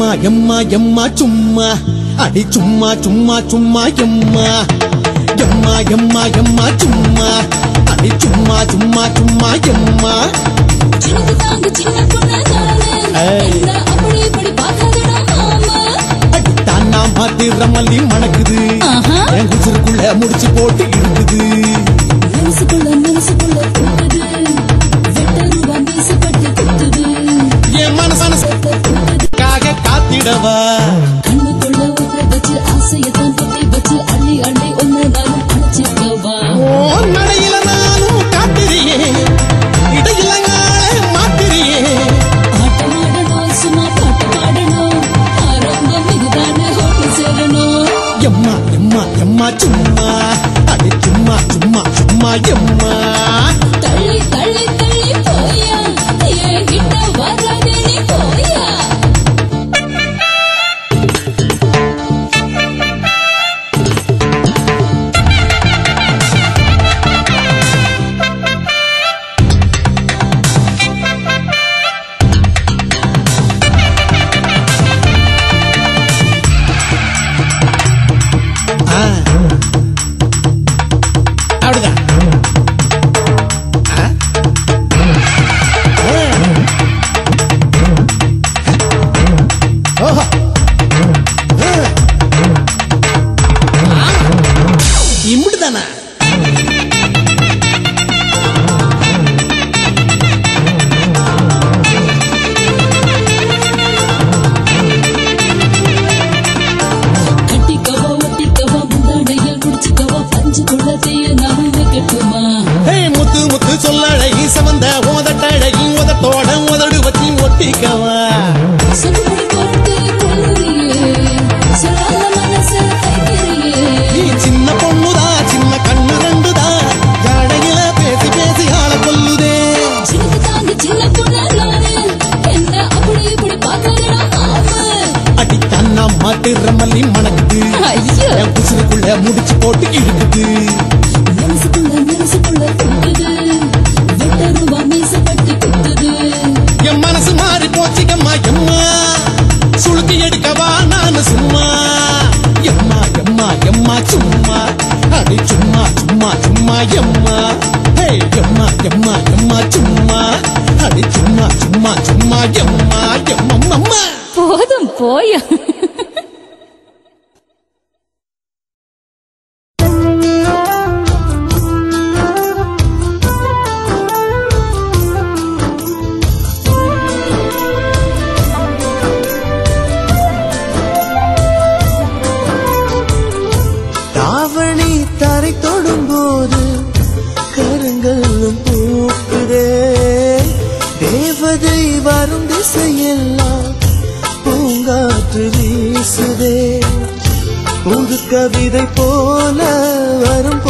எம்மா எம்மா எம்மா சும்மா அடி சும்மா சும்மா சும்மா எம்மா எம்மா எம்மா எம்மா சும்மா அடி சும்மா சும்மா சும்மா எம்மா எனக்கு தாங்க சின்ன பொண்ணு நானு. ஏய். என்ன அப்படி இப்படி பார்க்காதடா மாமா. அடி தானா மாத்திர மல்லி மணக்குது ஆஹா. என் குசுருக்குள்ள முடிச்சு போட்டு இருக்குது மனசுக்குள்ள மனசுக்குள்ள கூட்டுது. வெட்ட ரூபா மீசப்பட்டு குத்துது. என் மனசனசுக்காக காத்திடவா கண்ணுக்குள்ள உன்னை வச்சு ஆசையத்தான் பத்தி வச்சு அள்ளி அள்ளி ஒன்னு நானும் அணைச்சிக்கவா ஓ நடையில நானும் காத்திரியே இடையில நாளே மாத்திரியே ஆட்டம் ஆடணும் சும்மா பாட்டு பாடணும் ஆரம்பம் இதுதானே ஹோட்டல் சேரணும் எம்மா எம்மா எம்மா சும்மா அடி சும்மா சும்மா சும்மா எம்மா தள்ளி தள்ளி தள்ளி போயா என் கிட்ட வராதே நீ போயா ஆ. அப்படிதான் ஆ? ஆ. ஓஹோ. ஆ. ஆ. இம்புட்டுதானா கட்டிக்கவா ஒட்டிக்கவா முந்தானையில் முடிச்சுக்கவா பஞ்சு குள்ளத்தைய நாம வைக்கட்டுமா ஏய், முத்து முத்து சொல்லழகி சமந்த ஓதட்டழகி உதட்டோட உதடு வச்சு ஒட்டிக்கவா சொல்லுபடி பொறுத்து கொள்ளுறியே சொல்லாத மனச கைக்கிறியே நீ சின்ன பொண்ணுதா சின்ன கண்ணு ரெண்டுதா ஜாடையில பேசி பேசி ஆள கொல்லுதே சின்னது தாங்க சின்ன பொண்ணு நானு என்ன அப்படி இப்படி பார்க்கறா மாமா அடி தன்னா மாட்டுற மல்லி மணக்குது ஐயோ என் குசுருக்குள்ள முடிச்சு போட்டு இழுக்குது மனசுக்குள்ள மனசுக்குள்ள கூட்டுது வெட்ட ரூபா மீசப்பட்டு குத்துது என் மனசு மாறி போச்சுக்கம்மா எம்மா சுளுக்கி எடுக்கவா நானு சும்மா எம்மா எம்மா எம்மா சும்மா அடி சும்மா சும்மா சும்மா எம்மா ஹே எம்மா எம்மா எம்மா சும்மா அடி சும்மா சும்மா சும்மா எம்மா எம்மம்மா போதும் போயா தாவணி தரை தொடும்போது கருங்கல்லும் பூக்குதே தேவதை வரும் திசையெல்லாம் பூங்காற்று வீசுதே புது கவிதை போல வரும்